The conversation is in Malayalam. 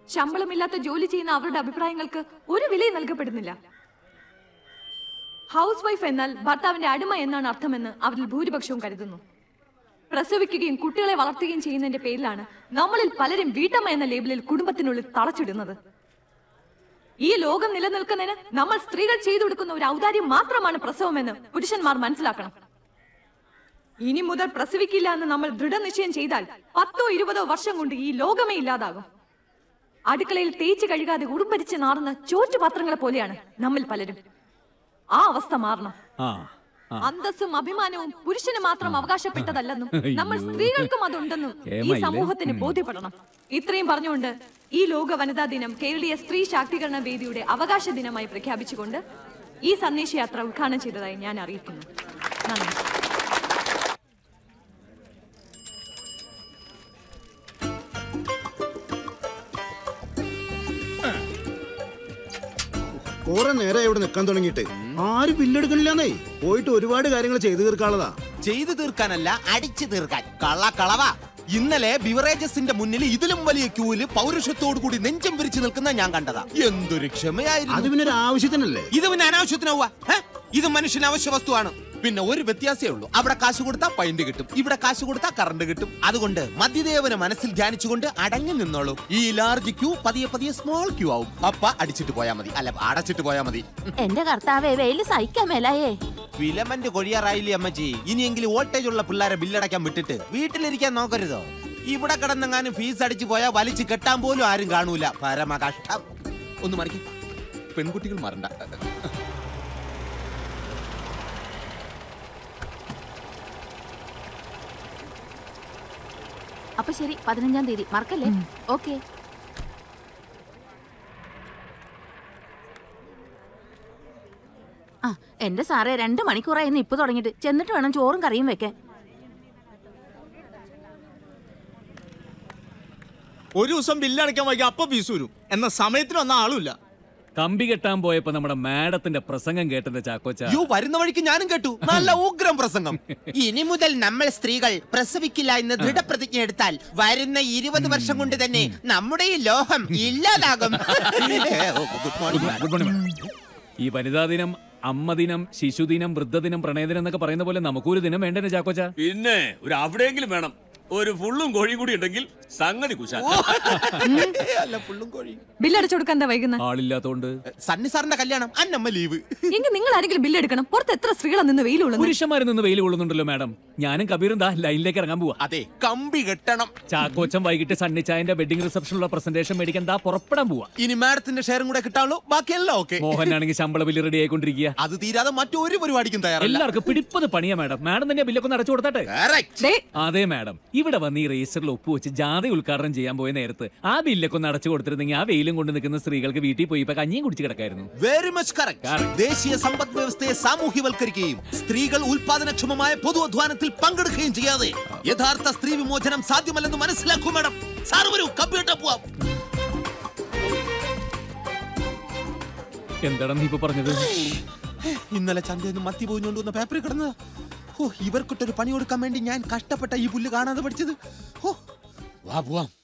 ശമ്പളമില്ലാത്ത ജോലി ചെയ്യുന്ന അവരുടെ അഭിപ്രായങ്ങൾക്ക് ഒരു വിലയും നൽകപ്പെടുന്നില്ല ഹൗസ് വൈഫ് എന്നാൽ ഭർത്താവിന്റെ അടിമ എന്നാണ് അർത്ഥമെന്ന് അവരിൽ ഭൂരിപക്ഷവും കരുതുന്നു പ്രസവിക്കുകയും കുട്ടികളെ വളർത്തുകയും ചെയ്യുന്നതിന്റെ പേരിലാണ് നമ്മളിൽ പലരും വീട്ടമ്മ എന്ന ലേബലിൽ കുടുംബത്തിനുള്ളിൽ തളച്ചിടുന്നത് ഈ ലോകം നിലനിൽക്കുന്നതിന് നമ്മൾ സ്ത്രീകൾ ചെയ്തു കൊടുക്കുന്ന ഒരു ഔദാര്യം മാത്രമാണ് പ്രസവമെന്ന് പുരുഷന്മാർ മനസ്സിലാക്കണം ഇനി മുതൽ പ്രസവിക്കില്ല എന്ന് നമ്മൾ ദൃഢനിശ്ചയം ചെയ്താൽ പത്തോ ഇരുപതോ വർഷം കൊണ്ട് ഈ ലോകമേ ഇല്ലാതാകും അടുക്കളയിൽ തേച്ച് കഴുകാതെ ഉടുമ്പരിച്ച് നാറുന്ന ചോറ്റുപാത്രങ്ങളെ പോലെയാണ് നമ്മിൽ പലരും ആ അവസ്ഥ മാറണം ആ ആ. അന്തസ്സും അഭിമാനവും പുരുഷന് മാത്രം അവകാശപ്പെട്ടതല്ലെന്നും നമ്മൾ അയ്യോ. സ്ത്രീകൾക്കും അതുണ്ടെന്നും ഈ കേമയില്ലേ? സമൂഹത്തിന് ബോധ്യപ്പെടണം ഇത്രയും പറഞ്ഞുകൊണ്ട് ഈ ലോക വനിതാ ദിനം കേരളീയ സ്ത്രീ ശാക്തീകരണ വേദിയുടെ അവകാശ ദിനമായി പ്രഖ്യാപിച്ചുകൊണ്ട് ഈ സന്ദേശയാത്ര ഉദ്ഘാടനം ചെയ്തതായി ഞാൻ അറിയിക്കുന്നു നന്ദി കുറെ നേരം ഇവിടെ നിൽക്കാൻ തുടങ്ങിയിട്ട് ആരും ബില്ലെടുക്കണില്ലെന്നേ പോയിട്ട് ഒരുപാട് കാര്യങ്ങൾ ചെയ്തു തീർക്കാനുള്ളതാ ചെയ്തു തീർക്കാനല്ല അടിച്ചു തീർക്കാൻ കള കളവ ഇന്നലെ ബിവറേജസിന്റെ മുന്നിൽ ഇതിലും വലിയ ക്യൂവില് പൗരുഷത്തോടു കൂടി നെഞ്ചം വിരിച്ചു നിൽക്കുന്ന ഞാൻ കണ്ടതാ എന്തൊരു അത് ക്ഷമയായിരുന്നു പിന്നെ ഒരു ആവശ്യത്തിനല്ലേ ഇത് പിന്നെ അനാവശ്യത്തിനാവുക ഇത് മനുഷ്യന് അവശ്യ വസ്തുവാണ് പിന്നെ ഒരു വ്യത്യാസമേ ഉള്ളൂ അവിടെ കാശ് കൊടുത്താൽ പൈന്റ് കിട്ടും ഇവിടെ കാശ് കൊടുത്താൽ കറണ്ട് കിട്ടും അതുകൊണ്ട് മദ്യദേവനെ മനസ്സിൽ ധ്യാനിച്ചുകൊണ്ട് അടങ്ങി നിന്നോളൂ ഈ ലാർജ് ക്യൂ പതിയെ പതിയെ സ്മോൾ ക്യൂ ആവും അപ്പ അടിച്ചിട്ട് പോയാൽ മതി അല്ല അടച്ചിട്ട് പോയാൽ മതി എന്റെ കർത്താവേ വെയില് സഹിക്കാൻ മേലായേ ഫിലമെന്റ് കൊഴിയാറായില്ലേ അമ്മച്ചി ഇനിയെങ്കിലും വോൾട്ടേജ് ഉള്ള പിള്ളേരെ ബില്ലടയ്ക്കാൻ വിട്ടിട്ട് വീട്ടിലിരിക്കാൻ നോക്കരുതോ ഇവിടെ കിടന്നെങ്ങാനും ഫീസ് അടിച്ചു പോയാൽ വലിച്ചു കെട്ടാൻ പോലും ആരും കാണൂല പരമ കഷ്ടം ഒന്ന് മറിക്കും പെൺകുട്ടികൾ മാറണ്ട അപ്പൊ ശരി പതിനഞ്ചാം തീയതി മറക്കല്ലേ ഓക്കെ ആ എന്റെ സാറേ രണ്ട് മണിക്കൂറായിരുന്നു ഇപ്പൊ തുടങ്ങിയിട്ട് ചെന്നിട്ട് വേണം ചോറും കറിയും വെക്കാൻ ഒരു ദിവസം ബില്ലടയ്ക്കാൻ വൈകി അപ്പൊ ഫീസ് വരും എന്ന സമയത്തിന് വന്ന ആളുമില്ല കമ്പി കെട്ടാൻ പോയപ്പോ നമ്മുടെ മാഡത്തിന്റെ പ്രസംഗം കേട്ടെന്റെ ചാക്കോച്ച അയ്യോ വരുന്ന വഴിക്ക് ഞാനും കേട്ടു നല്ല ഉഗ്രം പ്രസംഗം ഇനി മുതൽ നമ്മൾ സ്ത്രീകൾ പ്രസവിക്കില്ല എന്ന് ദൃഢപ്രതിജ്ഞ എടുത്താൽ വരുന്ന ഇരുപത് വർഷം കൊണ്ട് തന്നെ നമ്മുടെ ഈ ലോഹം ഇല്ലാതാകും good morning good morning madam. ഈ വനിതാ ദിനം അമ്മ ദിനം ശിശുദിനം വൃദ്ധദിനം പ്രണയദിനം എന്നൊക്കെ പറയുന്ന പോലെ നമുക്കൊരു ദിനം വേണ്ടേ ചാക്കോച്ച പിന്നെ ഒരു അവിടെയെങ്കിലും വേണം ഒരു ഫുള്ളും കോഴിയും കൂടി ഉണ്ടെങ്കിൽ സംഗതി കുശാൽ അല്ല ഫുള്ളും കോഴി ബില്ലടിച്ചു കൊടുക്കാൻ എന്താ വൈകുന്നത് ആളില്ലാത്തോണ്ട് സണ്ണി സാറിന്റെ കല്യാണം അന്നമ്മ ലീവ് എങ്കിൽ നിങ്ങൾ ആരെങ്കിലും ബില്ലെടുക്കണം പുറത്ത് എത്ര സ്ത്രീകളാ നിന്ന് വെയിലുള്ളത് പുരുഷന്മാരിൽ നിന്ന് വെയിൽ കൊള്ളുന്നുണ്ടല്ലോ മാഡം ഞാനും കബീറും ദാ ലൈനിലേക്ക് ഇറങ്ങാൻ പോവാ അതെ കമ്പി കെട്ടണം ചാക്കോച്ചൻ വൈകിട്ട് സണ്ണിച്ചായന്റെ വെഡിങ് റിസപ്ഷനുള്ള പ്രസന്റേഷൻ മേടിക്കാൻ ദാ പുറപ്പെടാൻ പോവാ ഇനി മാഡത്തിന്റെ ഷെയറും കൂടെ കിട്ടാനുള്ളൂ ബാക്കിയെല്ലാം ഓക്കെ മോഹനാണെങ്കിൽ ശമ്പള ബില്ല് റെഡി ആയിക്കൊണ്ടിരിക്കുക അത് തീരാതെ മറ്റൊരു പരിപാടിക്കും തയ്യാറല്ല എല്ലാവർക്കും പിടിപ്പത് പണിയാ മാഡം മാഡം തന്നെ ബില്ലൊക്കെ ഒന്ന് അടച്ചു കൊടുത്താട്ടെ Correct. ദേ, അതെ മാഡം ഇവിടെ വന്ന് ഈ രജിസ്റ്ററിൽ ഒപ്പുവെച്ച് ജാഥ ഉദ്ഘാടനം ചെയ്യാൻ പോയ നേരത്ത് ആ ബില്ലൊക്കെ ഒന്ന് അടച്ചു കൊടുത്തിരുന്നെങ്കിൽ ആ വെയിലും കൊണ്ട് നിൽക്കുന്ന സ്ത്രീകൾക്ക് വീട്ടിൽ പോയി ഇപ്പൊ കഞ്ഞിയും കുടിച്ച് കിടക്കായിരുന്നു വെരി മച്ച് കറക്റ്റ് Correct. ദേശീയ സമ്പദ് വ്യവസ്ഥയെ സാമൂഹ്യവൽക്കരിക്കുകയും സ്ത്രീകൾ ഉൽപാദനക്ഷമമായ പൊതു അധ്വാനത്തിൽ പങ്കെടുക്കുകയും ചെയ്യാതെ യഥാർത്ഥ സ്ത്രീ വിമോചനം സാധ്യമല്ലെന്ന് മനസ്സിലാക്കൂ മാഡം സാർ വരൂ കമ്പ്യൂട്ടർ പോവാം എന്താണ് നീ ഇപ്പൊ പറഞ്ഞത് ഇന്നലെ ചന്തയിൽ മത്തി പോയിഞ്ഞോണ്ട് വന്ന പേപ്പറിൽ കിടന്നത് ഓ ഇവർക്കിട്ടൊരു പണി കൊടുക്കാൻ വേണ്ടി ഞാൻ കഷ്ടപ്പെട്ട ഈ പുല്ല് കാണാതെ പഠിച്ചത് ഓ വാ പോവാം